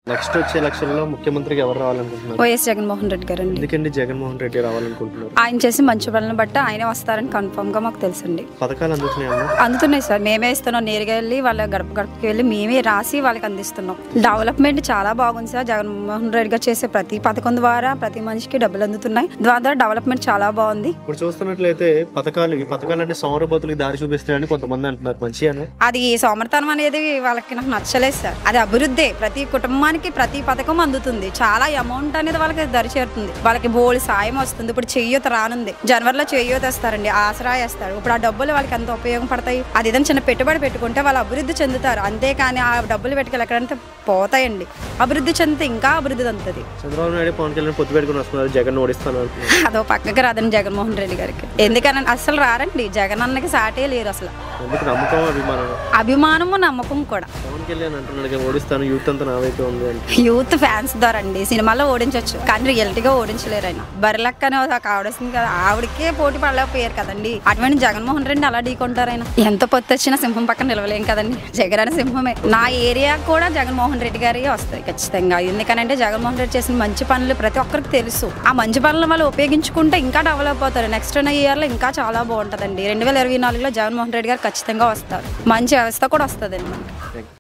Next వచ్చే election లో ముఖ్యమంత్రికి ఎవరు రావాలనుకుంటున్నారు వైఎస్ జగన్మోహన్ రెడ్డి గారండి ఎందుకండి జగన్మోహన్ రెడ్డి రావాలనుకుంటున్నారు ఆయన చేసి మంచి పనులను బట్టి ఆయనే వస్తారని కన్ఫర్మ్ గా మాకు తెలుసండి పథకాలు అందుతున్నాయమ్మా అందుతున్నాయి సార్ మేమే ఇస్తున్నాం నేరుగా వెళ్ళి వాళ్ళ గడప గడపకి వెళ్ళి మేమే రాసి వాళ్ళకి అందిస్తున్నాం డెవలప్మెంట్ చాలా బాగుంది సార్ జగన్మోహన్ రెడ్డి గారు చేసే ప్రతి పథకం ద్వారా ప్రతి మనిషికి డబ్బులు అందుతున్నాయి దాని ద్వారా డెవలప్మెంట్ చాలా బాగుంది ఇప్పుడు చూస్తున్నట్లయితే పథకాలు ఈ పథకాలు అంటే సౌరభతులకు దారి చూపిస్తున్నాయని కొంతమంది అంటున్నారు మంచిగానే అది సోమర్థనం అనేది వాళ్ళకి నాకు నచ్చలేదు సార్ అది అభివృద్ధి ప్రతి కుటుంబానికి ప్రతి పథకం అందుతుంది చాలా అమౌంట్ అనేది వాళ్ళకి దరి చేరుతుంది వాళ్ళకి బోల్ సాయం వస్తుంది ఇప్పుడు చెయ్యూత రానుంది జనవరిలో చెయ్యూత వేస్తారండి ఆసరా వేస్తారు ఇప్పుడు ఆ డబ్బులు వాళ్ళకి ఎంత ఉపయోగపడతాయి అది ఏదైనా చిన్న పెట్టుబడి పెట్టుకుంటే వాళ్ళు అభివృద్ధి చెందుతారు అంతేకాని ఆ డబ్బులు పెట్టుకెళ్ళి ఎక్కడంటే పోతాయండి అభివృద్ధి చెందితే ఇంకా అభివృద్ధి అందుతుంది చంద్రబాబు నాయుడు పవన్ కళ్యాణ్ పొత్తు పెట్టుకుని వస్తున్నారు జగన్ ఓడిస్తాను అంటున్నారు అదో పక్కకి రాదండి జగన్మోహన్ రెడ్డి గారికి ఎందుకని అసలు రారండి జగన్ అన్నకి సాటే లేరు అసలు ఎందుకు నమ్మకం అభిమానం అభిమానము నమ్మకం కూడా పవన్ కళ్యాణ్ అంటున్నాడు "ఇక ఓడిస్తాను యూత్ అంతా నా వైపే ఉంది అంటే యూత్ ఫ్యాన్స్ ద్వారా అండి సినిమాలో ఓడించవచ్చు కానీ రియాలిటీగా ఓడించలేరు ఆయన బరిలక్క అని ఒక ఆవిడ వస్తుంది కదా ఆవిడకే పోటీ పడలేకపోయారు కదండి అటువంటి జగన్మోహన్ రెడ్డి అలా ఢీకొంటారు ఆయన ఎంత పొత్తు వచ్చినా సింహం పక్కన నిలవలేం కదండి జగన్ అనే సింహమే నా ఏరియా కూడా జగన్మోహన్ రెడ్డి గారి వస్తాయి ఖచ్చితంగా ఎందుకనంటే జగన్మోహన్ రెడ్డి చేసిన మంచి పనులు ప్రతి ఒక్కరికి తెలుసు ఆ మంచి పనులు వాళ్ళు ఉపయోగించుకుంటే ఇంకా డెవలప్ అవుతారు నెక్స్ట్ ఇయర్ లో ఇంకా చాలా బాగుంటుందండి రెండు వేల ఇరవై నాలుగులో జగన్మోహన్ రెడ్డి గారు ఖచ్చితంగా వస్తారు మంచి వ్యవస్థ కూడా వస్తుందండి మనకి Thank you.